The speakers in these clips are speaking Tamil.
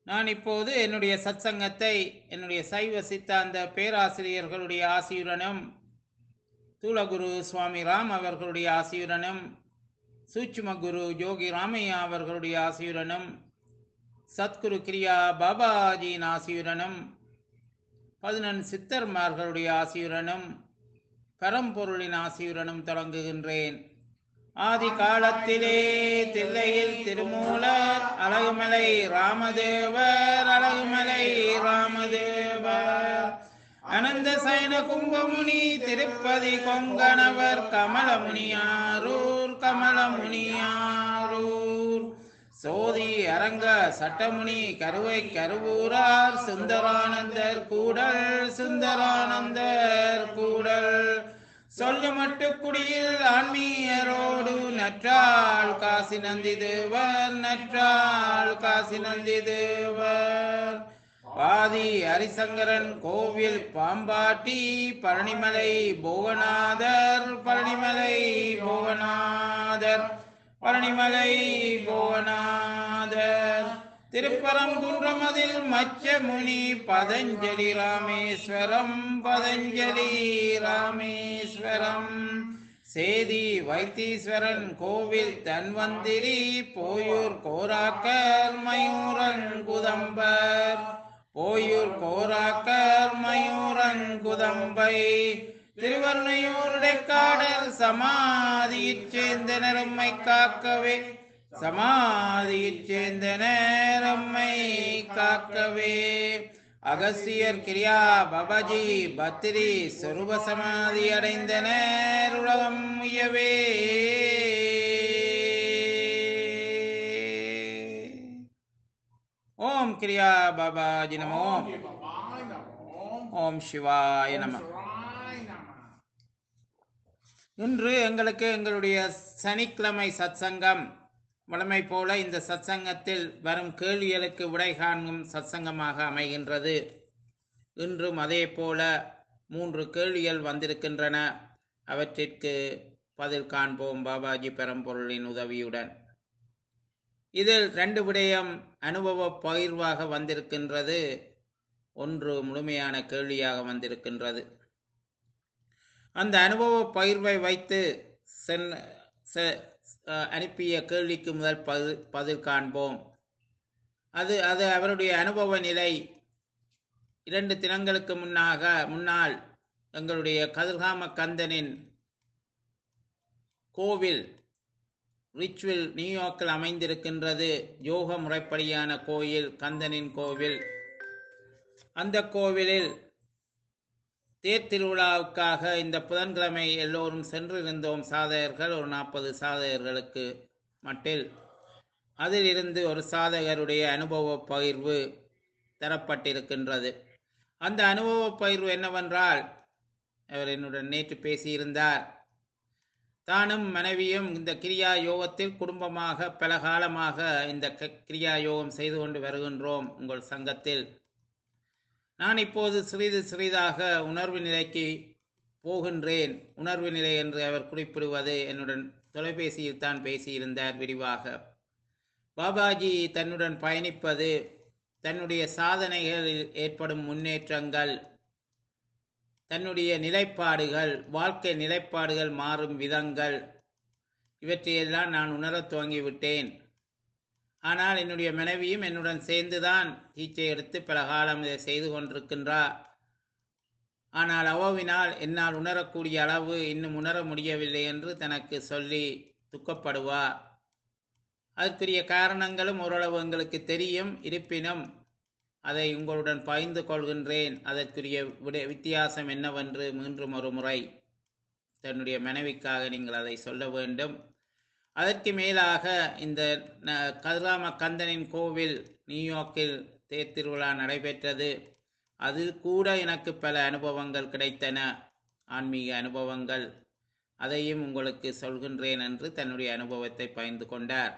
நான் இப்போது என்னுடைய சத்சங்கத்தை என்னுடைய சைவ சித்தாந்த பேராசிரியர்களுடைய ஆசியுடனும் தூலகுரு சுவாமி ராம் அவர்களுடைய ஆசியுடனும் சூட்சும குரு ஜோகி ராமையா அவர்களுடைய ஆசியுடனும் சத்குரு கிரியா பாபாஜியின் ஆசியுடனும் பதினெண் சித்தர்மார்களுடைய ஆசியுடனும் பரம்பொருளின் ஆசியுடனும் தொடங்குகின்றேன் ஆதி காலத்திலே தில்லையில் திருமூலர் அழகுமலை ராமதேவர் அழகுமலை ராமதேவர் அனந்த சயன கும்பமுனி திருப்பதி கொங்கணவர் கமலமுனியாரூர் கமலமுனியாரூர் சோதி அரங்க சட்டமுனி கருவை கருவூரார் சுந்தரானந்தர் கூடல் சுந்தரானந்தர் கூடல் சொல்லு மட்டு குடியில் ஆன்மீயரோடு நற்றாள் காசி நந்தி தேவர் நற்றாள் காசி நந்தி தேவர் பாதி ஹரிசங்கரன் கோவில் பாம்பாட்டி பழனிமலை போகநாதர் பழனிமலை போகநாதர் பழனிமலை போகநாதர் திருப்பரங்குன்றமதில் மச்சமுனி பதஞ்சலி ராமேஸ்வரம் பதஞ்சலி ராமேஸ்வரம் சேதி வைத்தீஸ்வரன் கோவில் தன்வந்திரி போயூர் கோராக்கர் மயூரங்குதம்பர் போயூர் கோராக்கர் மயூரங்குதம்பை திருவர்ணையூருடைக்காடல் சமாதியிற் சேர்ந்தனர் உம்மை காக்கவே சமாதியிற் சேர்ந்தனர் உம்மை காக்கவே அகசியர் கிரியா பபஜி பத்திரி சொருப சமாதி அடைந்தனர் உலகம் உயவே ஓம் கிரியா பாபாஜி நமோ ஓம் சிவாய நம இன்று எங்களுக்கு எங்களுடைய சனிக்கிழமை சத்சங்கம் வழமை போல இந்த சத்சங்கத்தில் வரும் கேள்விகளுக்கு விடை காணும் சத்சங்கமாக அமைகின்றது இன்றும் அதே போல மூன்று கேள்விகள் வந்திருக்கின்றன அவற்றிற்கு பதில் காண்போம் பாபாஜி பெரம்பொருளின் உதவியுடன் இதில் ரெண்டு விடயம் அனுபவ பகிர்வாக வந்திருக்கின்றது ஒன்று முழுமையான கேள்வியாக வந்திருக்கின்றது அந்த அனுபவ பகிர்வை வைத்து சென் அனுப்பிய கேள்விக்கு முதல் பதில் பதில் காண்போம் அது அது அவருடைய அனுபவ நிலை இரண்டு தினங்களுக்கு முன்னாக முன்னால் எங்களுடைய கதிர்காம கந்தனின் கோவில் ரிச்சுவல் நியூயார்க்கில் அமைந்திருக்கின்றது யோக முறைப்படியான கோயில் கந்தனின் கோவில் அந்த கோவிலில் தேர் திருவிழாவுக்காக இந்த புதன்கிழமை எல்லோரும் சென்றிருந்தோம் சாதகர்கள் ஒரு நாற்பது சாதகர்களுக்கு மட்டில் அதிலிருந்து ஒரு சாதகருடைய அனுபவ பகிர்வு தரப்பட்டிருக்கின்றது அந்த அனுபவ பகிர்வு என்னவென்றால் அவர் என்னுடன் நேற்று பேசியிருந்தார் தானும் மனைவியும் இந்த கிரியா யோகத்தில் குடும்பமாக பல காலமாக இந்த கிரியா யோகம் செய்து கொண்டு வருகின்றோம் உங்கள் சங்கத்தில் நான் இப்போது சிறிது சிறிதாக உணர்வு நிலைக்கு போகின்றேன் உணர்வு நிலை என்று அவர் குறிப்பிடுவது என்னுடன் தொலைபேசியில் தான் பேசியிருந்தார் விரிவாக பாபாஜி தன்னுடன் பயணிப்பது தன்னுடைய சாதனைகளில் ஏற்படும் முன்னேற்றங்கள் தன்னுடைய நிலைப்பாடுகள் வாழ்க்கை நிலைப்பாடுகள் மாறும் விதங்கள் இவற்றையெல்லாம் நான் உணரத் துவங்கிவிட்டேன் ஆனால் என்னுடைய மனைவியும் என்னுடன் சேர்ந்துதான் தீச்சை எடுத்து பல காலம் இதை செய்து கொண்டிருக்கின்றார் ஆனால் அவோவினால் என்னால் உணரக்கூடிய அளவு இன்னும் உணர முடியவில்லை என்று தனக்கு சொல்லி துக்கப்படுவார் அதற்குரிய காரணங்களும் ஓரளவு எங்களுக்கு தெரியும் இருப்பினும் அதை உங்களுடன் பகிர்ந்து கொள்கின்றேன் அதற்குரிய விட வித்தியாசம் என்னவென்று மீண்டும் ஒரு முறை தன்னுடைய மனைவிக்காக நீங்கள் அதை சொல்ல வேண்டும் அதற்கு மேலாக இந்த கதிராம கந்தனின் கோவில் நியூயார்க்கில் தேர் திருவிழா நடைபெற்றது அதில் கூட எனக்கு பல அனுபவங்கள் கிடைத்தன ஆன்மீக அனுபவங்கள் அதையும் உங்களுக்கு சொல்கின்றேன் என்று தன்னுடைய அனுபவத்தை பகிர்ந்து கொண்டார்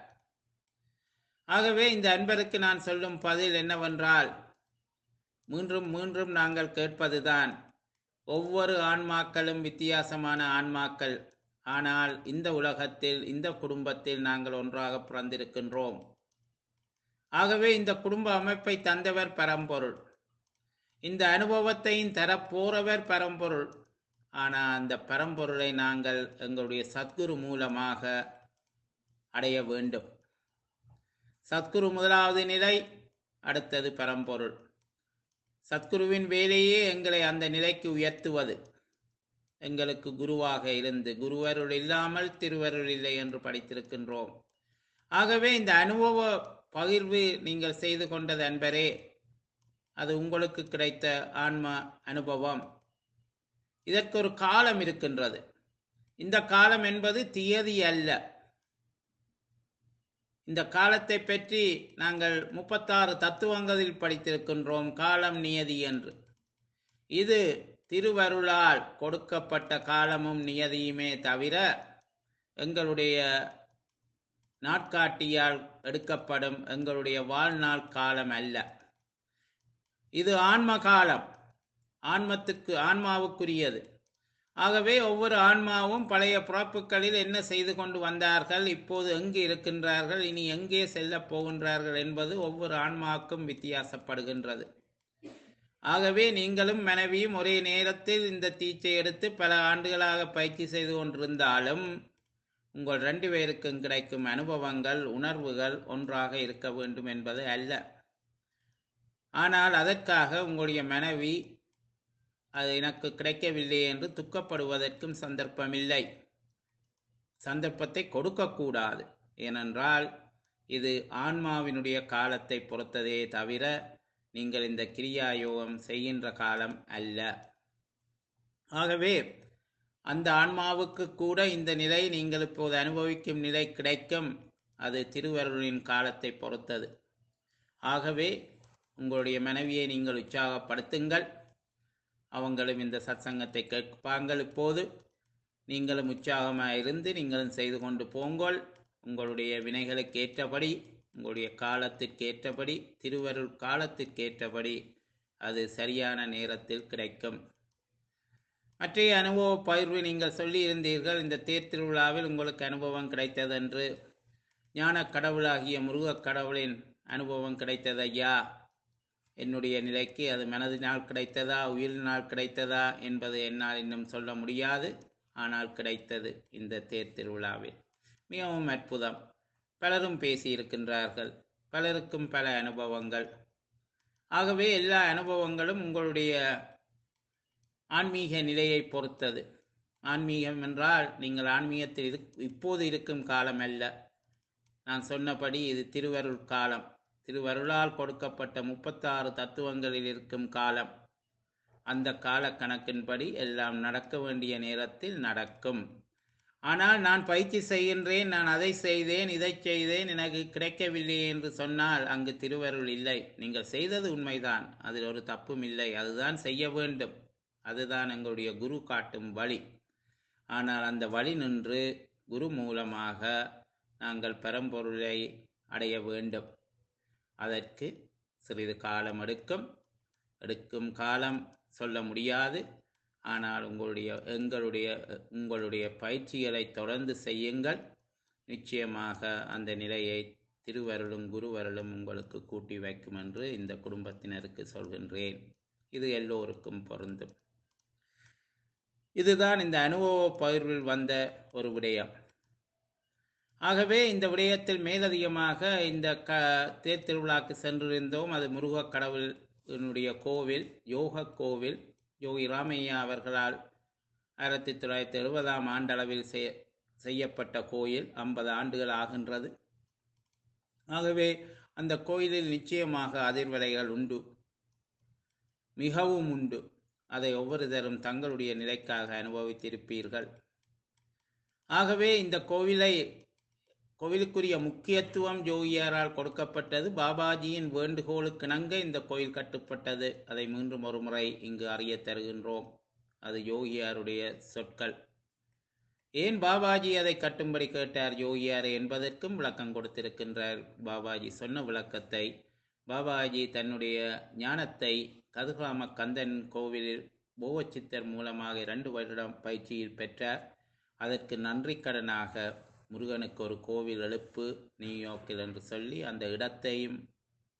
ஆகவே இந்த அன்பருக்கு நான் சொல்லும் பதில் என்னவென்றால் மீண்டும் மீண்டும் நாங்கள் கேட்பதுதான் ஒவ்வொரு ஆன்மாக்களும் வித்தியாசமான ஆன்மாக்கள் ஆனால் இந்த உலகத்தில் இந்த குடும்பத்தில் நாங்கள் ஒன்றாக பிறந்திருக்கின்றோம் ஆகவே இந்த குடும்ப அமைப்பை தந்தவர் பரம்பொருள் இந்த அனுபவத்தையும் தரப்போறவர் பரம்பொருள் ஆனால் அந்த பரம்பொருளை நாங்கள் எங்களுடைய சத்குரு மூலமாக அடைய வேண்டும் சத்குரு முதலாவது நிலை அடுத்தது பரம்பொருள் சத்குருவின் வேலையே எங்களை அந்த நிலைக்கு உயர்த்துவது எங்களுக்கு குருவாக இருந்து குருவருள் இல்லாமல் திருவருள் இல்லை என்று படித்திருக்கின்றோம் ஆகவே இந்த அனுபவ பகிர்வு நீங்கள் செய்து கொண்டது அன்பரே அது உங்களுக்கு கிடைத்த ஆன்ம அனுபவம் இதற்கு ஒரு காலம் இருக்கின்றது இந்த காலம் என்பது தியதி அல்ல இந்த காலத்தை பற்றி நாங்கள் முப்பத்தாறு தத்துவங்களில் படித்திருக்கின்றோம் காலம் நியதி என்று இது திருவருளால் கொடுக்கப்பட்ட காலமும் நியதியுமே தவிர எங்களுடைய நாட்காட்டியால் எடுக்கப்படும் எங்களுடைய வாழ்நாள் காலம் அல்ல இது ஆன்ம காலம் ஆன்மத்துக்கு ஆன்மாவுக்குரியது ஆகவே ஒவ்வொரு ஆன்மாவும் பழைய பிறப்புகளில் என்ன செய்து கொண்டு வந்தார்கள் இப்போது எங்கு இருக்கின்றார்கள் இனி எங்கே செல்லப் போகின்றார்கள் என்பது ஒவ்வொரு ஆன்மாவுக்கும் வித்தியாசப்படுகின்றது ஆகவே நீங்களும் மனைவியும் ஒரே நேரத்தில் இந்த தீச்சை எடுத்து பல ஆண்டுகளாக பயிற்சி செய்து கொண்டிருந்தாலும் உங்கள் ரெண்டு பேருக்கும் கிடைக்கும் அனுபவங்கள் உணர்வுகள் ஒன்றாக இருக்க வேண்டும் என்பது அல்ல ஆனால் அதற்காக உங்களுடைய மனைவி அது எனக்கு கிடைக்கவில்லை என்று துக்கப்படுவதற்கும் சந்தர்ப்பமில்லை சந்தர்ப்பத்தை கொடுக்கக்கூடாது ஏனென்றால் இது ஆன்மாவினுடைய காலத்தை பொறுத்ததே தவிர நீங்கள் இந்த கிரியா யோகம் செய்கின்ற காலம் அல்ல ஆகவே அந்த ஆன்மாவுக்கு கூட இந்த நிலை நீங்கள் இப்போது அனுபவிக்கும் நிலை கிடைக்கும் அது திருவருளின் காலத்தை பொறுத்தது ஆகவே உங்களுடைய மனைவியை நீங்கள் உற்சாகப்படுத்துங்கள் அவங்களும் இந்த சத்சங்கத்தை கேட்பாங்கள் இப்போது நீங்களும் உற்சாகமாக இருந்து நீங்களும் செய்து கொண்டு போங்கள் உங்களுடைய வினைகளுக்கு ஏற்றபடி உங்களுடைய காலத்திற்கு ஏற்றபடி திருவருள் காலத்திற்கு ஏற்றபடி அது சரியான நேரத்தில் கிடைக்கும் மற்றைய அனுபவ பகிர்வு நீங்கள் சொல்லி இருந்தீர்கள் இந்த தேர் திருவிழாவில் உங்களுக்கு அனுபவம் கிடைத்தது என்று ஞான கடவுளாகிய முருகக் கடவுளின் அனுபவம் கிடைத்தது ஐயா என்னுடைய நிலைக்கு அது மனதினால் கிடைத்ததா உயிரினால் கிடைத்ததா என்பது என்னால் இன்னும் சொல்ல முடியாது ஆனால் கிடைத்தது இந்த தேர் திருவிழாவில் மிகவும் அற்புதம் பலரும் பேசியிருக்கின்றார்கள் பலருக்கும் பல அனுபவங்கள் ஆகவே எல்லா அனுபவங்களும் உங்களுடைய ஆன்மீக நிலையை பொறுத்தது ஆன்மீகம் என்றால் நீங்கள் ஆன்மீகத்தில் இரு இப்போது இருக்கும் காலம் அல்ல நான் சொன்னபடி இது திருவருள் காலம் திருவருளால் கொடுக்கப்பட்ட முப்பத்தாறு தத்துவங்களில் இருக்கும் காலம் அந்த கால கணக்கின்படி எல்லாம் நடக்க வேண்டிய நேரத்தில் நடக்கும் ஆனால் நான் பயிற்சி செய்கின்றேன் நான் அதை செய்தேன் இதை செய்தேன் எனக்கு கிடைக்கவில்லை என்று சொன்னால் அங்கு திருவருள் இல்லை நீங்கள் செய்தது உண்மைதான் அதில் ஒரு தப்பும் இல்லை அதுதான் செய்ய வேண்டும் அதுதான் எங்களுடைய குரு காட்டும் வழி ஆனால் அந்த வழி நின்று குரு மூலமாக நாங்கள் பரம்பொருளை அடைய வேண்டும் அதற்கு சிறிது காலம் எடுக்கும் எடுக்கும் காலம் சொல்ல முடியாது ஆனால் உங்களுடைய எங்களுடைய உங்களுடைய பயிற்சிகளை தொடர்ந்து செய்யுங்கள் நிச்சயமாக அந்த நிலையை திருவருளும் குருவருளும் உங்களுக்கு கூட்டி வைக்கும் என்று இந்த குடும்பத்தினருக்கு சொல்கின்றேன் இது எல்லோருக்கும் பொருந்தும் இதுதான் இந்த அனுபவ பகிர்வில் வந்த ஒரு விடயம் ஆகவே இந்த விடயத்தில் மேலதிகமாக இந்த க தேர் திருவிழாக்கு சென்றிருந்தோம் அது முருகக் கடவுளினுடைய கோவில் யோக கோவில் யோகி ராமையா அவர்களால் ஆயிரத்தி தொள்ளாயிரத்தி எழுபதாம் ஆண்டளவில் செய் செய்யப்பட்ட கோயில் ஐம்பது ஆண்டுகள் ஆகின்றது ஆகவே அந்த கோயிலில் நிச்சயமாக அதிர்வலைகள் உண்டு மிகவும் உண்டு அதை ஒவ்வொருத்தரும் தங்களுடைய நிலைக்காக அனுபவித்திருப்பீர்கள் ஆகவே இந்த கோவிலை கோவிலுக்குரிய முக்கியத்துவம் ஜோகியாரால் கொடுக்கப்பட்டது பாபாஜியின் வேண்டுகோளுக்கிணங்க இந்த கோயில் கட்டப்பட்டது அதை மீண்டும் ஒரு முறை இங்கு அறிய தருகின்றோம் அது யோகியாருடைய சொற்கள் ஏன் பாபாஜி அதை கட்டும்படி கேட்டார் யோகியார் என்பதற்கும் விளக்கம் கொடுத்திருக்கின்றார் பாபாஜி சொன்ன விளக்கத்தை பாபாஜி தன்னுடைய ஞானத்தை கதுகாம கந்தன் கோவிலில் போவச்சித்தர் மூலமாக இரண்டு வருடம் பயிற்சியில் பெற்றார் அதற்கு நன்றி கடனாக முருகனுக்கு ஒரு கோவில் எழுப்பு நியூயார்க்கில் என்று சொல்லி அந்த இடத்தையும்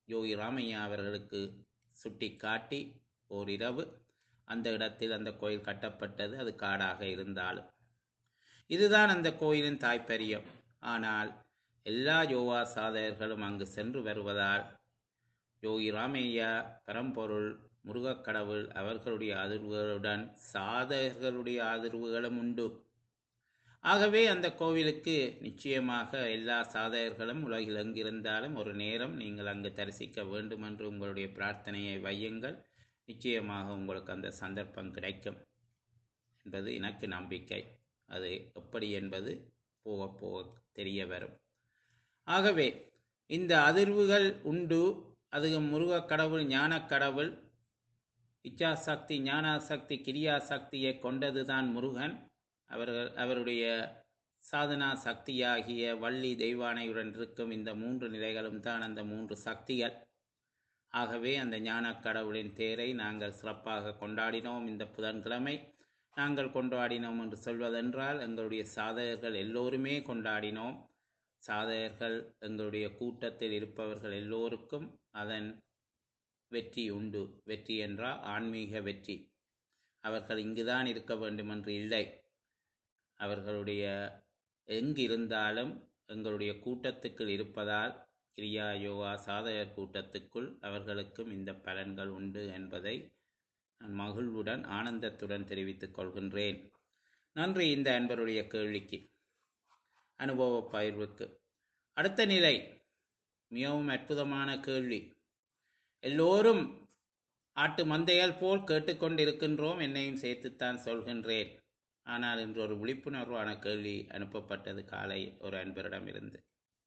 யோகி ராமையா அவர்களுக்கு சுட்டி காட்டி ஓரிரவு அந்த இடத்தில் அந்த கோயில் கட்டப்பட்டது அது காடாக இருந்தாலும் இதுதான் அந்த கோயிலின் தாய்ப்பரியம் ஆனால் எல்லா யோகா சாதகர்களும் அங்கு சென்று வருவதால் யோகி ராமையா பரம்பொருள் முருகக்கடவுள் அவர்களுடைய ஆதரவுகளுடன் சாதகர்களுடைய ஆதரவுகளும் உண்டு ஆகவே அந்த கோவிலுக்கு நிச்சயமாக எல்லா சாதகர்களும் உலகில் எங்கிருந்தாலும் ஒரு நேரம் நீங்கள் அங்கு தரிசிக்க வேண்டும் என்று உங்களுடைய பிரார்த்தனையை வையுங்கள் நிச்சயமாக உங்களுக்கு அந்த சந்தர்ப்பம் கிடைக்கும் என்பது எனக்கு நம்பிக்கை அது எப்படி என்பது போக போக தெரிய வரும் ஆகவே இந்த அதிர்வுகள் உண்டு அது முருகக் கடவுள் ஞானக் கடவுள் இச்சாசக்தி ஞானாசக்தி கிரியா சக்தியை கொண்டதுதான் முருகன் அவர்கள் அவருடைய சாதனா சக்தியாகிய வள்ளி தெய்வானையுடன் இருக்கும் இந்த மூன்று நிலைகளும் தான் அந்த மூன்று சக்திகள் ஆகவே அந்த ஞானக் கடவுளின் தேரை நாங்கள் சிறப்பாக கொண்டாடினோம் இந்த புதன்கிழமை நாங்கள் கொண்டாடினோம் என்று சொல்வதென்றால் எங்களுடைய சாதகர்கள் எல்லோருமே கொண்டாடினோம் சாதகர்கள் எங்களுடைய கூட்டத்தில் இருப்பவர்கள் எல்லோருக்கும் அதன் வெற்றி உண்டு வெற்றி என்றால் ஆன்மீக வெற்றி அவர்கள் இங்குதான் இருக்க வேண்டும் என்று இல்லை அவர்களுடைய எங்கிருந்தாலும் எங்களுடைய கூட்டத்துக்குள் இருப்பதால் கிரியா யோகா சாதகர் கூட்டத்துக்குள் அவர்களுக்கும் இந்த பலன்கள் உண்டு என்பதை நான் மகிழ்வுடன் ஆனந்தத்துடன் தெரிவித்துக் கொள்கின்றேன் நன்றி இந்த அன்பருடைய கேள்விக்கு அனுபவ பகிர்வுக்கு அடுத்த நிலை மிகவும் அற்புதமான கேள்வி எல்லோரும் ஆட்டு மந்தைகள் போல் கேட்டுக்கொண்டிருக்கின்றோம் என்னையும் சேர்த்துத்தான் சொல்கின்றேன் ஆனால் இன்று ஒரு விழிப்புணர்வான கேள்வி அனுப்பப்பட்டது காலை ஒரு அன்பரிடமிருந்து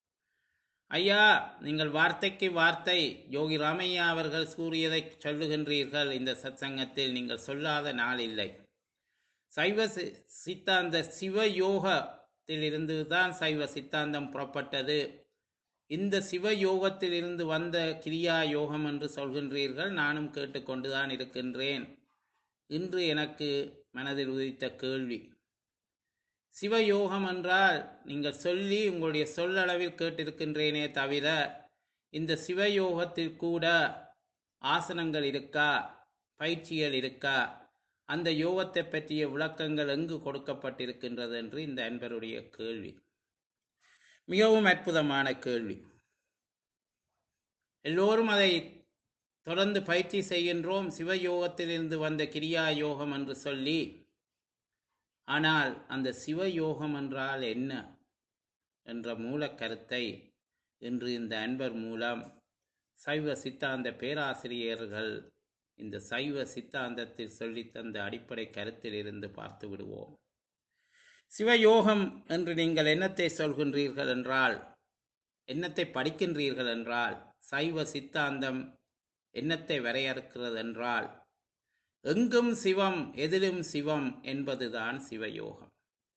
ஐயா நீங்கள் வார்த்தைக்கு வார்த்தை யோகி ராமையா அவர்கள் கூறியதை சொல்லுகின்றீர்கள் இந்த சத்சங்கத்தில் நீங்கள் சொல்லாத நாள் இல்லை சைவ சி- சித்தாந்த சிவ யோகத்தில் இருந்து தான் சைவ சித்தாந்தம் புறப்பட்டது இந்த சிவ யோகத்தில் இருந்து வந்த கிரியா யோகம் என்று சொல்கின்றீர்கள் நானும் கேட்டுக்கொண்டுதான் இருக்கின்றேன் இன்று எனக்கு மனதில் உதித்த கேள்வி சிவயோகம் என்றால் நீங்கள் சொல்லி உங்களுடைய சொல்லளவில் கேட்டிருக்கின்றேனே தவிர இந்த சிவயோகத்தில் கூட ஆசனங்கள் இருக்கா பயிற்சிகள் இருக்கா அந்த யோகத்தை பற்றிய விளக்கங்கள் எங்கு கொடுக்கப்பட்டிருக்கின்றது என்று இந்த அன்பருடைய கேள்வி மிகவும் அற்புதமான கேள்வி எல்லோரும் அதை தொடர்ந்து பயிற்சி செய்கின்றோம் சிவயோகத்திலிருந்து வந்த கிரியா யோகம் என்று சொல்லி ஆனால் அந்த சிவயோகம் என்றால் என்ன என்ற மூல கருத்தை இன்று இந்த அன்பர் மூலம் சைவ சித்தாந்த பேராசிரியர்கள் இந்த சைவ சித்தாந்தத்தில் சொல்லித் தந்த அடிப்படை கருத்தில் இருந்து பார்த்து விடுவோம் சிவயோகம் என்று நீங்கள் என்னத்தை சொல்கின்றீர்கள் என்றால் என்னத்தை படிக்கின்றீர்கள் என்றால் சைவ சித்தாந்தம் என்னத்தை வரையறுக்கிறது என்றால் எங்கும் சிவம் எதிலும் சிவம் என்பதுதான் சிவயோகம்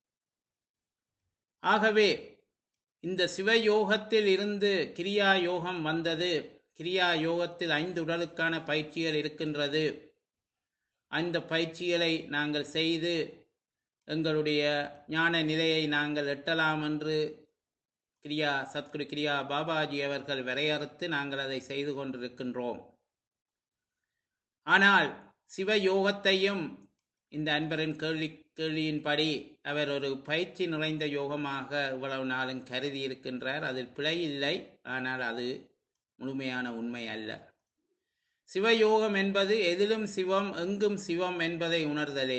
ஆகவே இந்த சிவயோகத்தில் இருந்து கிரியா யோகம் வந்தது கிரியா யோகத்தில் ஐந்து உடலுக்கான பயிற்சிகள் இருக்கின்றது அந்த பயிற்சிகளை நாங்கள் செய்து எங்களுடைய ஞான நிலையை நாங்கள் எட்டலாம் என்று கிரியா சத்குரு கிரியா பாபாஜி அவர்கள் வரையறுத்து நாங்கள் அதை செய்து கொண்டிருக்கின்றோம் ஆனால் சிவயோகத்தையும் இந்த அன்பரின் கேள்வி கேள்வியின்படி அவர் ஒரு பயிற்சி நிறைந்த யோகமாக இவ்வளவு நாளும் கருதி இருக்கின்றார் அதில் பிழை இல்லை ஆனால் அது முழுமையான உண்மை அல்ல சிவயோகம் என்பது எதிலும் சிவம் எங்கும் சிவம் என்பதை உணர்தலே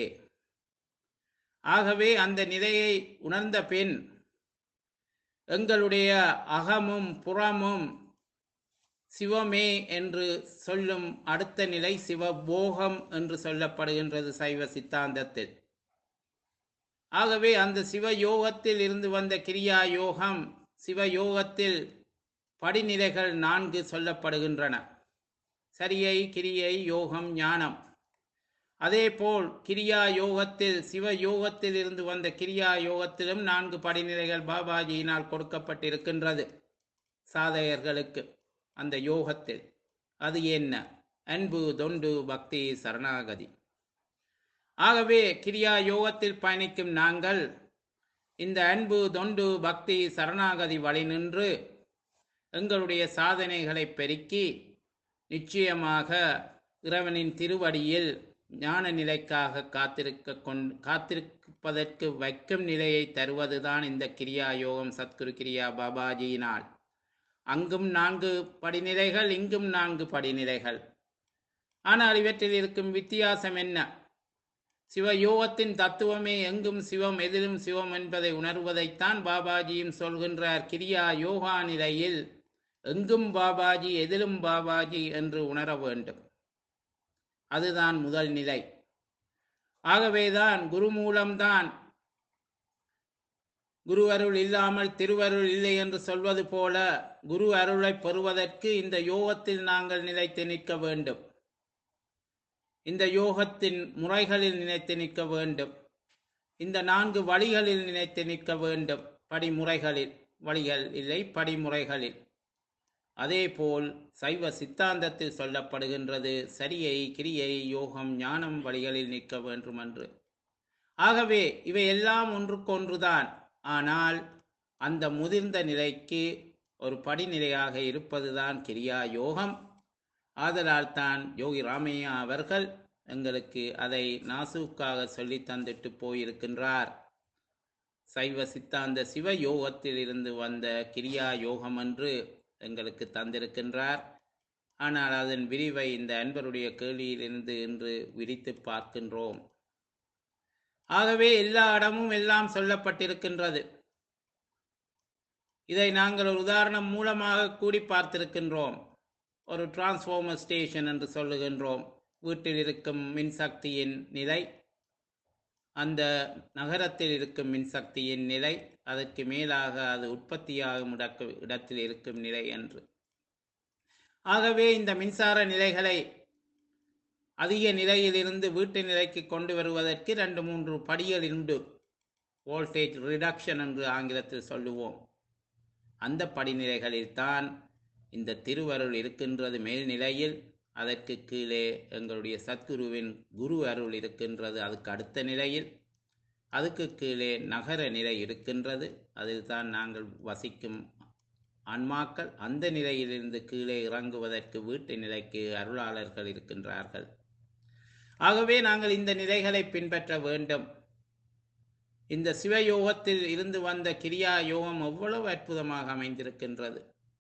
ஆகவே அந்த நிலையை உணர்ந்த பின் எங்களுடைய அகமும் புறமும் சிவமே என்று சொல்லும் அடுத்த நிலை சிவபோகம் என்று சொல்லப்படுகின்றது சைவ சித்தாந்தத்தில் ஆகவே அந்த சிவயோகத்தில் இருந்து வந்த கிரியா யோகம் சிவயோகத்தில் படிநிலைகள் நான்கு சொல்லப்படுகின்றன சரியை கிரியை யோகம் ஞானம் அதேபோல் கிரியா யோகத்தில் சிவ யோகத்தில் இருந்து வந்த கிரியா யோகத்திலும் நான்கு படிநிலைகள் பாபாஜியினால் கொடுக்கப்பட்டிருக்கின்றது சாதகர்களுக்கு அந்த யோகத்தில் அது என்ன அன்பு தொண்டு பக்தி சரணாகதி ஆகவே கிரியா யோகத்தில் பயணிக்கும் நாங்கள் இந்த அன்பு தொண்டு பக்தி சரணாகதி வழி நின்று எங்களுடைய சாதனைகளை பெருக்கி நிச்சயமாக இறைவனின் திருவடியில் ஞான நிலைக்காக காத்திருக்க கொண்டு காத்திருப்பதற்கு வைக்கும் நிலையை தருவதுதான் இந்த கிரியா யோகம் சத்குரு கிரியா பாபாஜியினால் அங்கும் நான்கு படிநிலைகள் இங்கும் நான்கு படிநிலைகள் ஆனால் இவற்றில் இருக்கும் வித்தியாசம் என்ன சிவயோகத்தின் தத்துவமே எங்கும் சிவம் எதிலும் சிவம் என்பதை உணர்வதைத்தான் பாபாஜியும் சொல்கின்றார் கிரியா யோகா நிலையில் எங்கும் பாபாஜி எதிலும் பாபாஜி என்று உணர வேண்டும் அதுதான் முதல் நிலை ஆகவேதான் குரு மூலம்தான் குரு அருள் இல்லாமல் திருவருள் இல்லை என்று சொல்வது போல குரு அருளை பெறுவதற்கு இந்த யோகத்தில் நாங்கள் நிலைத்து நிற்க வேண்டும் இந்த யோகத்தின் முறைகளில் நினைத்து நிற்க வேண்டும் இந்த நான்கு வழிகளில் நினைத்து நிற்க வேண்டும் படிமுறைகளில் வழிகள் இல்லை படிமுறைகளில் அதேபோல் சைவ சித்தாந்தத்தில் சொல்லப்படுகின்றது சரியை கிரியை யோகம் ஞானம் வழிகளில் நிற்க வேண்டும் என்று ஆகவே இவை எல்லாம் ஒன்றுக்கொன்றுதான் ஆனால் அந்த முதிர்ந்த நிலைக்கு ஒரு படிநிலையாக இருப்பதுதான் கிரியா யோகம் ஆதலால் தான் யோகி ராமையா அவர்கள் எங்களுக்கு அதை நாசுக்காக சொல்லி தந்துட்டு போயிருக்கின்றார் சைவ சித்தாந்த சிவ யோகத்தில் இருந்து வந்த கிரியா யோகம் என்று எங்களுக்கு தந்திருக்கின்றார் ஆனால் அதன் விரிவை இந்த அன்பருடைய கேள்வியிலிருந்து இன்று விரித்து பார்க்கின்றோம் ஆகவே எல்லா இடமும் எல்லாம் சொல்லப்பட்டிருக்கின்றது இதை நாங்கள் ஒரு உதாரணம் மூலமாக கூடி பார்த்திருக்கின்றோம் ஒரு டிரான்ஸ்ஃபார்மர் ஸ்டேஷன் என்று சொல்லுகின்றோம் வீட்டில் இருக்கும் மின்சக்தியின் நிலை அந்த நகரத்தில் இருக்கும் மின்சக்தியின் நிலை அதற்கு மேலாக அது உற்பத்தியாகும் இடக்கு இடத்தில் இருக்கும் நிலை என்று ஆகவே இந்த மின்சார நிலைகளை அதிக நிலையிலிருந்து வீட்டு நிலைக்கு கொண்டு வருவதற்கு ரெண்டு மூன்று படிகள் உண்டு வோல்டேஜ் ரிடக்ஷன் என்று ஆங்கிலத்தில் சொல்லுவோம் அந்த படிநிலைகளில் தான் இந்த திருவருள் இருக்கின்றது மேல்நிலையில் அதற்கு கீழே எங்களுடைய சத்குருவின் குரு அருள் இருக்கின்றது அதுக்கு அடுத்த நிலையில் அதுக்கு கீழே நகர நிலை இருக்கின்றது அதில் தான் நாங்கள் வசிக்கும் ஆன்மாக்கள் அந்த நிலையிலிருந்து கீழே இறங்குவதற்கு வீட்டு நிலைக்கு அருளாளர்கள் இருக்கின்றார்கள் ஆகவே நாங்கள் இந்த நிலைகளை பின்பற்ற வேண்டும் இந்த சிவயோகத்தில் இருந்து வந்த கிரியா யோகம் எவ்வளவு அற்புதமாக அமைந்திருக்கின்றது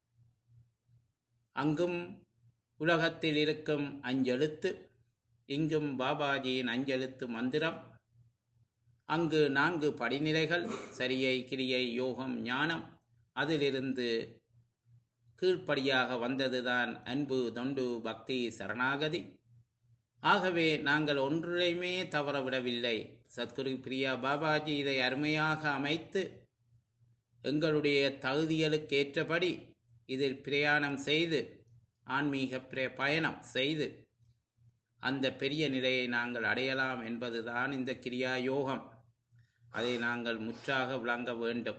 அங்கும் உலகத்தில் இருக்கும் அஞ்செழுத்து இங்கும் பாபாஜியின் அஞ்செழுத்து மந்திரம் அங்கு நான்கு படிநிலைகள் சரியை கிரியை யோகம் ஞானம் அதிலிருந்து கீழ்ப்படியாக வந்ததுதான் அன்பு தொண்டு பக்தி சரணாகதி ஆகவே நாங்கள் ஒன்றிலையுமே தவறவிடவில்லை சத்குரு பிரியா பாபாஜி இதை அருமையாக அமைத்து எங்களுடைய தகுதிகளுக்கு ஏற்றபடி இதில் பிரயாணம் செய்து ஆன்மீக பிர- பயணம் செய்து அந்த பெரிய நிலையை நாங்கள் அடையலாம் என்பதுதான் இந்த கிரியா யோகம் அதை நாங்கள் முற்றாக விளங்க வேண்டும்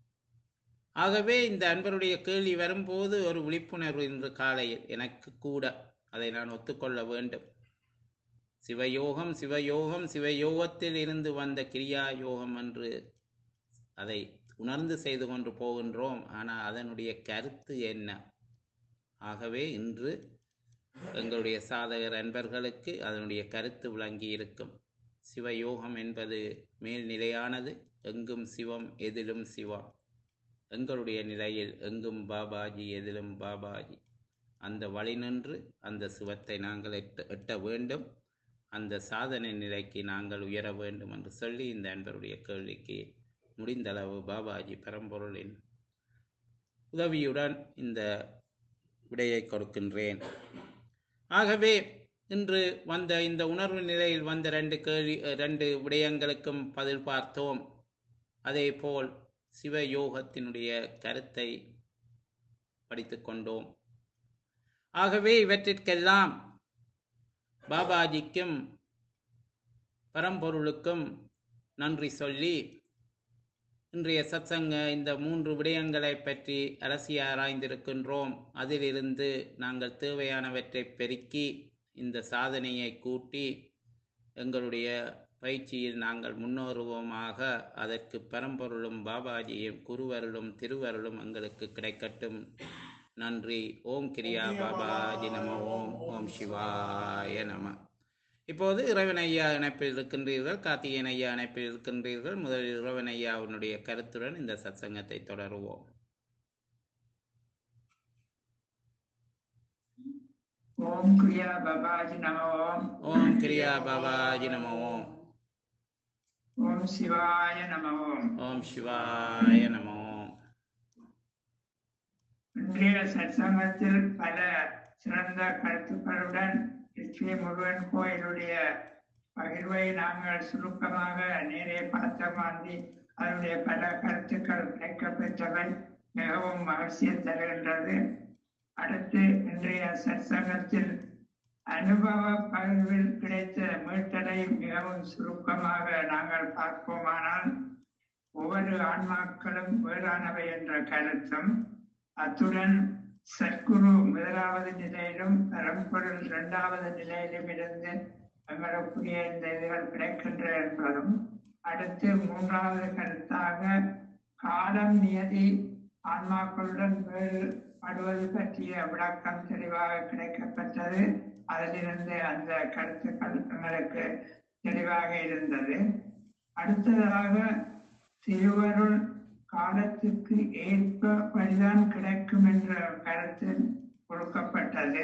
ஆகவே இந்த அன்பருடைய கேள்வி வரும்போது ஒரு விழிப்புணர்வு இன்று காலையில் எனக்கு கூட அதை நான் ஒத்துக்கொள்ள வேண்டும் சிவயோகம் சிவயோகம் சிவயோகத்தில் இருந்து வந்த கிரியா யோகம் என்று அதை உணர்ந்து செய்து கொண்டு போகின்றோம் ஆனால் அதனுடைய கருத்து என்ன ஆகவே இன்று எங்களுடைய சாதகர் அன்பர்களுக்கு அதனுடைய கருத்து விளங்கி இருக்கும் சிவயோகம் என்பது மேல்நிலையானது எங்கும் சிவம் எதிலும் சிவம் எங்களுடைய நிலையில் எங்கும் பாபாஜி எதிலும் பாபாஜி அந்த வழி நின்று அந்த சிவத்தை நாங்கள் எட்ட எட்ட வேண்டும் அந்த சாதனை நிலைக்கு நாங்கள் உயர வேண்டும் என்று சொல்லி இந்த அன்பருடைய கேள்விக்கு முடிந்தளவு பாபாஜி பரம்பொருளின் உதவியுடன் இந்த விடையை கொடுக்கின்றேன் ஆகவே இன்று வந்த இந்த உணர்வு நிலையில் வந்த ரெண்டு கேள்வி ரெண்டு விடயங்களுக்கும் பதில் பார்த்தோம் அதேபோல் சிவயோகத்தினுடைய கருத்தை படித்துக் கொண்டோம் ஆகவே இவற்றிற்கெல்லாம் பாபாஜிக்கும் பரம்பொருளுக்கும் நன்றி சொல்லி இன்றைய சத்சங்க இந்த மூன்று விடயங்களை பற்றி அரசி ஆராய்ந்திருக்கின்றோம் அதிலிருந்து நாங்கள் தேவையானவற்றை பெருக்கி இந்த சாதனையை கூட்டி எங்களுடைய பயிற்சியில் நாங்கள் முன்னோருவோமாக அதற்கு பரம்பொருளும் பாபாஜியும் குருவருளும் திருவருளும் எங்களுக்கு கிடைக்கட்டும் நன்றி ஓம் கிரியா பாபாஜி நம ஓம் ஓம் சிவாய நம இப்போது இறைவன் ஐயா இணைப்பில் இருக்கின்றீர்கள் கார்த்திகேயன் ஐயா இணைப்பில் இருக்கின்றீர்கள் முதலில் இறைவன் ஐயாவினுடைய கருத்துடன் இந்த சத்சங்கத்தை தொடருவோம் ஓம் கிரியா பாபாஜி நம ஓம் ஓம் கிரியா பாபாஜி நம ஓம் ஓம் சிவாய நம ஓம் ஓம் சிவாய நம ஓம் இன்றைய சத்சங்கத்தில் பல சிறந்த கருத்துக்களுடன் ஸ்ரீ முருகன் கோயிலுடைய பகிர்வை நாங்கள் சுருக்கமாக நேரே பார்த்த மாதிரி அதனுடைய பல கருத்துக்கள் கிடைக்கப்பெற்றவை மிகவும் மகிழ்ச்சியை தருகின்றது அடுத்து இன்றைய சத்சங்கத்தில் அனுபவ பகிர்வில் கிடைத்த மீட்டலை மிகவும் சுருக்கமாக நாங்கள் பார்ப்போமானால் ஒவ்வொரு ஆன்மாக்களும் வேறானவை என்ற கருத்தும் அத்துடன் சத்குரு முதலாவது நிலையிலும் பரம்பொருள் இரண்டாவது நிலையிலும் இருந்து எங்களுக்குரிய இந்த இதுகள் கிடைக்கின்ற என்பதும் அடுத்து மூன்றாவது கருத்தாக காலம் நியதி ஆன்மாக்களுடன் வேறுபடுவது பற்றிய விளக்கம் தெளிவாக கிடைக்கப்பட்டது அதிலிருந்து அந்த கருத்துக்கள் எங்களுக்கு தெளிவாக இருந்தது அடுத்ததாக திருவருள் காலத்துக்கு ஏற்ப வழிதான் கிடைக்கும் என்ற கருத்து கொடுக்கப்பட்டது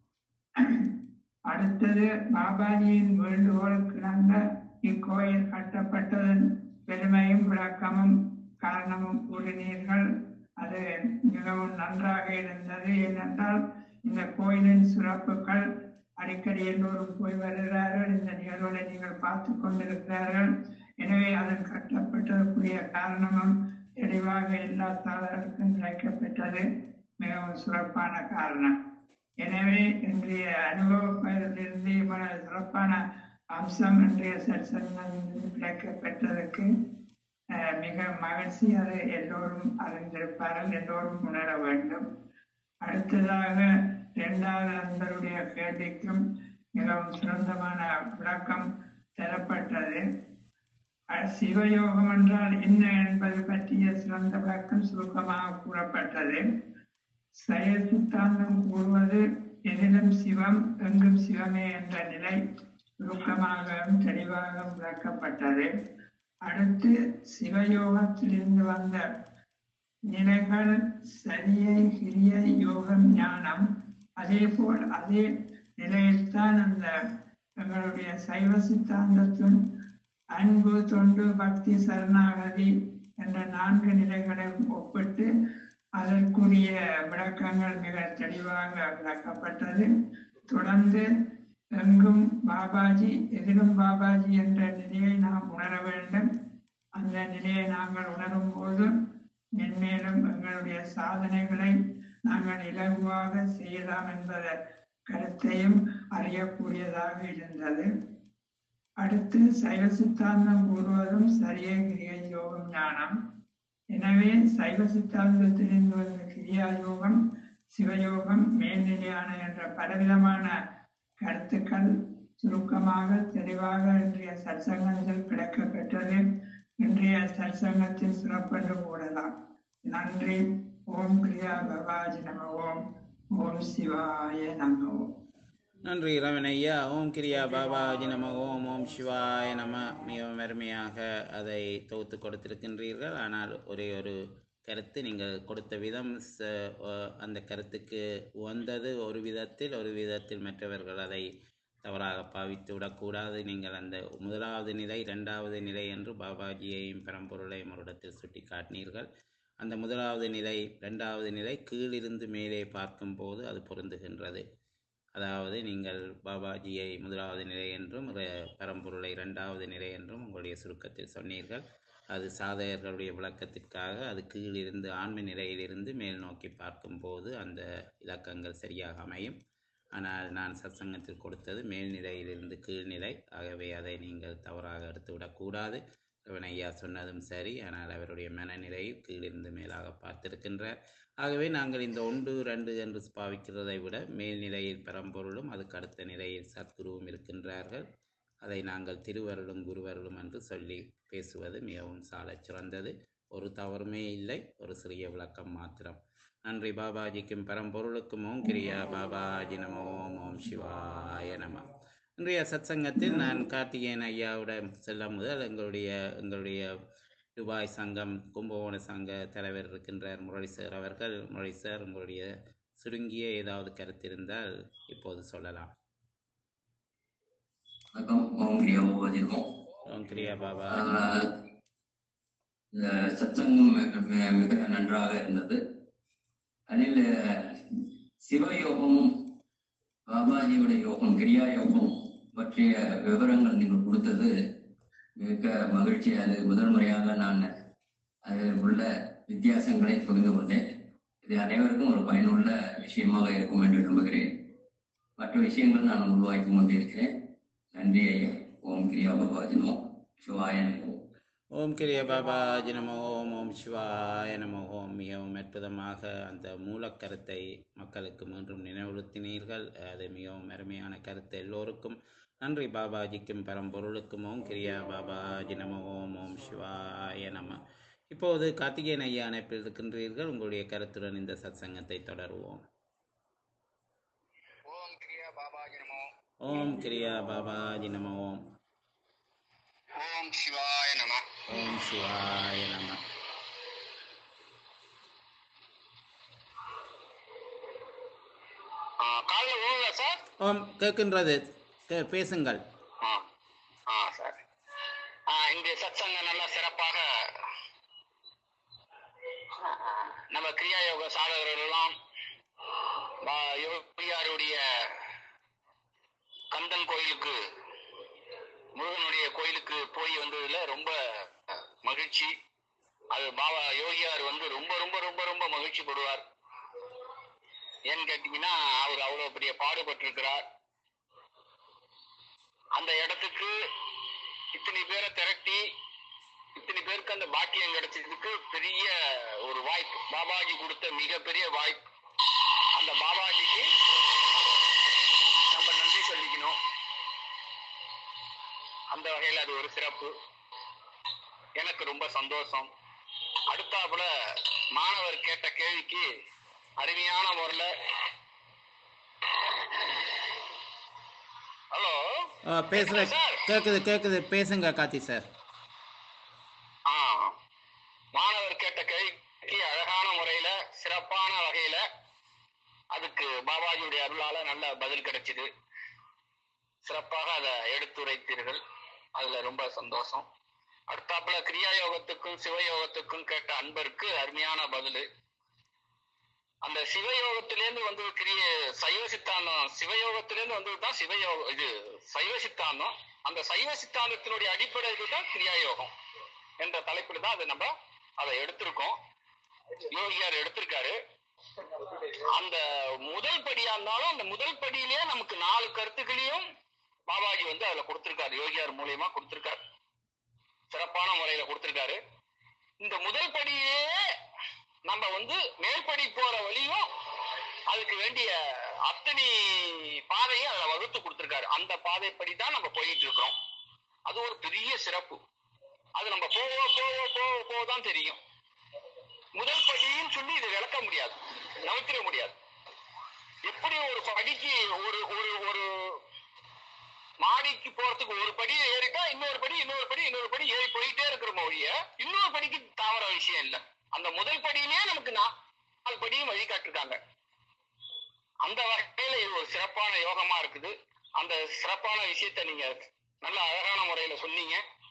அடுத்தது பாபாஜியின் வேண்டுகோளுக்கு இணங்க இக்கோயில் கட்டப்பட்டதன் பெருமையும் விளக்கமும் காரணமும் கூறினீர்கள் அது மிகவும் நன்றாக இருந்தது ஏனென்றால் இந்த கோயிலின் சிறப்புகள் அடிக்கடி எல்லோரும் போய் வருகிறார்கள் இந்த நிகழ்வுகளை நீங்கள் பார்த்து கொண்டிருக்கிறார்கள் எனவே அதன் கட்டப்பட்டதற்குரிய காரணமும் தெளிவாக எல்லா தாளர்களுக்கும் கிடைக்கப்பெற்றது மிகவும் சிறப்பான காரணம் எனவே இன்றைய அனுபவ பயிரிலிருந்து இவ்வளவு சிறப்பான அம்சம் இன்றைய சற்சங்கம் கிடைக்கப்பெற்றதற்கு அஹ், மிக மகிழ்ச்சி அது எல்லோரும் அறிந்திருப்பார்கள் எல்லோரும் உணர வேண்டும் அடுத்ததாக இரண்டாவது நண்பருடைய கேள்விக்கும் மிகவும் சிறந்தமான விளக்கம் தரப்பட்டது அஹ், சிவயோகம் என்றால் என்ன என்பது பற்றிய சிறந்த விளக்கம் சுருக்கமாக கூறப்பட்டது சைவ சித்தாந்தம் கூறுவது எதிலும் சிவம் எங்கும் சிவமே என்ற நிலை சுருக்கமாகவும் தெளிவாக விளக்கப்பட்டது அடுத்து சிவயோகத்திலிருந்து வந்த நிலைகள் சரியை கிரிய யோகம் ஞானம் அதே போல் அதே நிலையில்தான் அந்த எங்களுடைய சைவ சித்தாந்தத்தின் அன்பு தொண்டு பக்தி சரணாகதி என்ற நான்கு நிலைகளை ஒப்பிட்டு அதற்குரிய விளக்கங்கள் மிக தெளிவாக விளக்கப்பட்டது தொடர்ந்து எங்கும் பாபாஜி எதிலும் பாபாஜி என்ற நிலையை நாம் உணர வேண்டும் அந்த நிலையை நாங்கள் உணரும் போது மென்மேலும் எங்களுடைய சாதனைகளை நாங்கள் இலகுவாக செய்யலாம் என்பத கருத்தையும் அறியக்கூடியதாக இருந்தது அடுத்து சைவ சித்தாந்தம் கூறுவதும் சரியே கிரியை யோகம் ஞானம் எனவே சைவ சித்தாந்தத்திலிருந்து வந்த கிரியா யோகம் சிவயோகம் மேல்நிலையான என்ற பலவிதமான கருத்துக்கள் சுருக்கமாக தெளிவாக இன்றைய சற்சங்கத்தில் கிடைக்கப்பெற்றது இன்றைய சற்சங்கத்தில் சிறப்பென்று கூடலாம் நன்றி ஓம் கிரியா பவாஜி நம ஓம் ஓம் சிவாய நம ஓம் நன்றி ரமன் ஐயா ஓம் கிரியா பாபாஜி நம ஓம் ஓம் சிவாய நம மிகவும் அருமையாக அதை தொகுத்து கொடுத்திருக்கின்றீர்கள் ஆனால் ஒரே ஒரு கருத்து நீங்கள் கொடுத்த விதம் ச- அஹ் அந்த கருத்துக்கு உகந்தது ஒரு விதத்தில் ஒரு விதத்தில் மற்றவர்கள் அதை தவறாக பாவித்து விடக்கூடாது நீங்கள் அந்த முதலாவது நிலை இரண்டாவது நிலை என்று பாபாஜியையும் பரம்பொருளையும் ஒரு இடத்தில் சுட்டி காட்டினீர்கள் அந்த முதலாவது நிலை இரண்டாவது நிலை கீழிருந்து மேலே பார்க்கும்போது அது பொருந்துகின்றது அதாவது நீங்கள் பாபாஜியை முதலாவது நிலை என்றும் ர- பரம்பொருளை இரண்டாவது நிலை என்றும் உங்களுடைய சுருக்கத்தில் சொன்னீர்கள் அது சாதகர்களுடைய விளக்கத்திற்காக அது கீழிருந்து ஆன்ம நிலையிலிருந்து மேல் நோக்கி பார்க்கும்போது அந்த இலக்கங்கள் சரியாக அமையும் ஆனால் நான் சத்சங்கத்தில் கொடுத்தது மேல்நிலையிலிருந்து கீழ்நிலை ஆகவே அதை நீங்கள் தவறாக எடுத்துவிடக்கூடாது இவன் ஐயா சொன்னதும் சரி ஆனால் அவருடைய மனநிலையில் கீழிருந்து மேலாக பார்த்திருக்கின்றார் ஆகவே நாங்கள் இந்த ஒன்று ரெண்டு என்று பாவிக்கிறதை விட மேல்நிலையில் பரம்பொருளும் அதுக்கு அடுத்த நிலையில் சத்குருவும் இருக்கின்றார்கள் அதை நாங்கள் திருவருளும் குருவருளும் என்று சொல்லி பேசுவது மிகவும் சாலச் சிறந்தது ஒரு தவறுமே இல்லை ஒரு சிறிய விளக்கம் மாத்திரம் நன்றி பாபாஜிக்கும் பரம்பொருளுக்கும் ஓம் கிரியா பாபாஜி நம ஓம் ஓம் சிவாய நம இன்றைய சத்சங்கத்தில் நான் கார்த்திகேயன் ஐயாவிடம் செல்ல முதல் எங்களுடைய எங்களுடைய துபாய் சங்கம் கும்பகோண சங்க தலைவர் இருக்கின்றார் முரளி சார் அவர்கள் முரளி சார் உங்களுடைய சுருங்கிய ஏதாவது கருத்து இருந்தால் இப்போது சொல்லலாம் வணக்கம் ஓம் கிரியா ஓவதிருக்கோம் ஓம் கிரியா பாபா இந்த சத்சங்கம் மிக- மிக மிக நன்றாக இருந்தது அதில் சிவயோகமும் பாபாஜியோட யோகம் கிரியா யோகம் பற்றிய விவரங்கள் நீங்கள் கொடுத்தது மிக மகிழ்ச்சி அது முதல் முறையாக நான் அதில் உள்ள வித்தியாசங்களை புரிந்து கொண்டேன் இது அனைவருக்கும் ஒரு பயனுள்ள விஷயமாக இருக்கும் என்று நம்புகிறேன் மற்ற விஷயங்கள் நான் உருவாக்கி கொண்டிருக்கிறேன் நன்றி ஐயா ஓம் கிரியா பாபாஜினோ சிவாய நமோ. ஓம் கிரிய பாபாஜி நம ஓம் ஓம் சிவாய நம ஓம் மிகவும் அற்புதமாக அந்த மூலக்கருத்தை மக்களுக்கு மீண்டும் நினைவுறுத்தினீர்கள் அது மிகவும் அருமையான கருத்து எல்லோருக்கும் நன்றி பாபாஜிக்கும் பரம்பொருளுக்கும் ஓம் கிரியா பாபாஜி நம ஓம் ஓம் சிவாய நம இப்போது கார்த்திகேயன் ஐயா அணைப்பில் இருக்கின்றீர்கள் உங்களுடைய கருத்துடன் இந்த சத்சங்கத்தை தொடருவோம் ஓம் கிரியா பாபாஜி நமோ ஓம் கிரியா பாபாஜி நம ஓம் ஓம் சிவாய நம ஓம் சிவாய நம காலைல விழுதா சார் ஓம் கேட்கின்றது கே- பேசுங்கள் ஆ ஆ சார் ஆ இந்த சத்சங்கம் நல்லா சிறப்பாக ஆ, ஆ, நம்ம கிரியா யோக சாதகர்கள் எல்லாம் பா- யோகியாருடைய கந்தன் கோயிலுக்கு முருகனுடைய கோயிலுக்கு போய் வந்ததுல ரொம்ப மகிழ்ச்சி அது பாபா யோகியார் வந்து ரொம்ப ரொம்ப ரொம்ப ரொம்ப மகிழ்ச்சி படுவார் ஏன்னு கேட்டீங்கன்னா அவர் அவ்வளவு பெரிய பாடுபட்டிருக்கிறார் அந்த இடத்துக்கு இத்தனை பேரை திரட்டி இத்தனை பேருக்கு அந்த பாக்கியம் கிடைச்சதுக்கு பெரிய ஒரு வாய்ப்பு பாபாஜி கொடுத்த மிகப்பெரிய வாய்ப்பு அந்த பாபாஜிக்கு நம்ம நன்றி சொல்லிக்கணும் அந்த வகையில் அது ஒரு சிறப்பு எனக்கு ரொம்ப சந்தோஷம் அடுத்தாப்புல மாணவர் கேட்ட கேள்விக்கு அருமையான முறையில் ஹலோ ஆ, பேசுற கேட்குது கேட்குது பேசுங்க கார்த்தி சார் ஆ மாணவர் கேட்ட கேள்விக்கு அழகான முறையில சிறப்பான வகையில அதுக்கு பாபாஜியுடைய அருளால நல்ல பதில் கிடைச்சது சிறப்பாக அதை எடுத்துரைத்தீர்கள் அதுல ரொம்ப சந்தோஷம் அடுத்தாப்புல கிரியா யோகத்துக்கும் சிவயோகத்துக்கும் கேட்ட அன்பருக்கு அருமையான பதில் அந்த சிவயோகத்திலேருந்து வந்து கிரிய சைவ சித்தாந்தம் சிவயோகத்திலேருந்து வந்தது தான் சிவயோகம் இது சைவ சித்தாந்தம் அந்த சைவ சித்தாந்தத்தினுடைய அடிப்படை தான் கிரியா யோகம் என்ற தலைப்பில் தான் அதை நம்ம அதை எடுத்திருக்கோம் யோகியார் எடுத்திருக்காரு அந்த முதல் படியா இருந்தாலும் அந்த முதல் படியிலேயே நமக்கு நாலு கருத்துக்களையும் பாபாஜி வந்து அதுல கொடுத்திருக்காரு யோகியார் மூலியமா கொடுத்திருக்காரு சிறப்பான முறையில கொடுத்திருக்காரு இந்த முதல் படியிலேயே நம்ம வந்து மேற்படி போற வழியும் அதுக்கு வேண்டிய அத்தனை பாதையும் அதுல வகுத்து கொடுத்திருக்காரு அந்த பாதைப்படி தான் நம்ம போயிட்டு இருக்கிறோம் அது ஒரு பெரிய சிறப்பு அது நம்ம போக போக போக போக தான் தெரியும் முதல் படின்னு சொல்லி இது விளக்க முடியாது நவுத்திர முடியாது எப்படி ஒரு படிக்கு ஒரு ஒரு ஒரு மாடிக்கு போறதுக்கு ஒரு படி ஏறிட்டா இன்னொரு படி இன்னொரு படி இன்னொரு படி ஏறி போயிட்டே இருக்கிற ஒழிய இன்னொரு படிக்கு தாவர விஷயம் இல்ல அந்த முதல் படியிலேயே நமக்கு நாலு படியும் வழி காட்டிருக்காங்க அந்த வகையில இது ஒரு சிறப்பான யோகமா இருக்குது அந்த சிறப்பான விஷயத்த நீங்க நல்ல அழகான முறையில சொன்னீங்க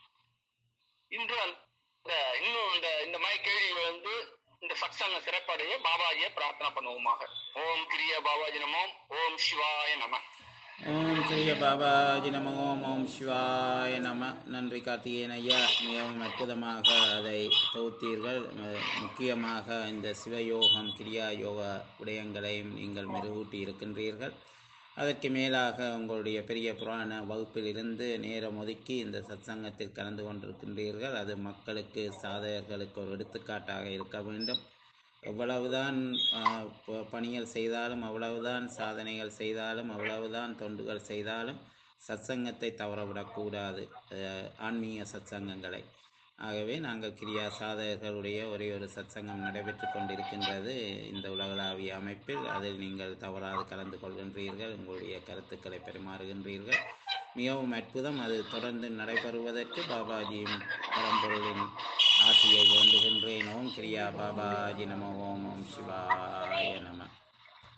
இன்று அந்த இன்னும் இந்த இந்த மாதிரி கேள்வி வந்து இந்த சத்சங்க சிறப்படைய பாபாஜியை பிரார்த்தனை பண்ணுவோமாக ஓம் கிரிய பாபாஜி நமோம் ஓம் சிவாய நம ஓம் கிரிய பாபாஜி நம ஓம் ஓம் சிவாய நம நன்றி கார்த்திகேயன் ஐயா மிகவும் அற்புதமாக அதை தொகுத்தீர்கள் மு- முக்கியமாக இந்த சிவயோகம் கிரியா யோக விடயங்களையும் நீங்கள் மெருகூட்டி இருக்கின்றீர்கள் அதற்கு மேலாக உங்களுடைய பெரிய புராண வகுப்பில் இருந்து நேரம் ஒதுக்கி இந்த சத்சங்கத்தில் கலந்து கொண்டிருக்கின்றீர்கள் அது மக்களுக்கு சாதகர்களுக்கு ஒரு எடுத்துக்காட்டாக இருக்க வேண்டும் எவ்வளவுதான் ஆஹ், ப- பணிகள் செய்தாலும் அவ்வளவுதான் சாதனைகள் செய்தாலும் அவ்வளவுதான் தொண்டுகள் செய்தாலும் சத்சங்கத்தை தவறவிடக்கூடாது ஆஹ், ஆன்மீக சத்சங்கங்களை ஆகவே நாங்கள் கிரியா சாதகர்களுடைய ஒரே ஒரு சத்சங்கம் நடைபெற்று கொண்டிருக்கின்றது இந்த உலகளாவிய அமைப்பில் அதில் நீங்கள் தவறாது கலந்து கொள்கின்றீர்கள் உங்களுடைய கருத்துக்களை பரிமாறுகின்றீர்கள் மிகவும் அற்புதம் அது தொடர்ந்து நடைபெறுவதற்கு பாபாஜியின் பரம்பொருளின் ஆசியை வேண்டுகின்றேன் ஓம் கிரியா பாபாஜி நம ஓம் ஓம் சிவாய நம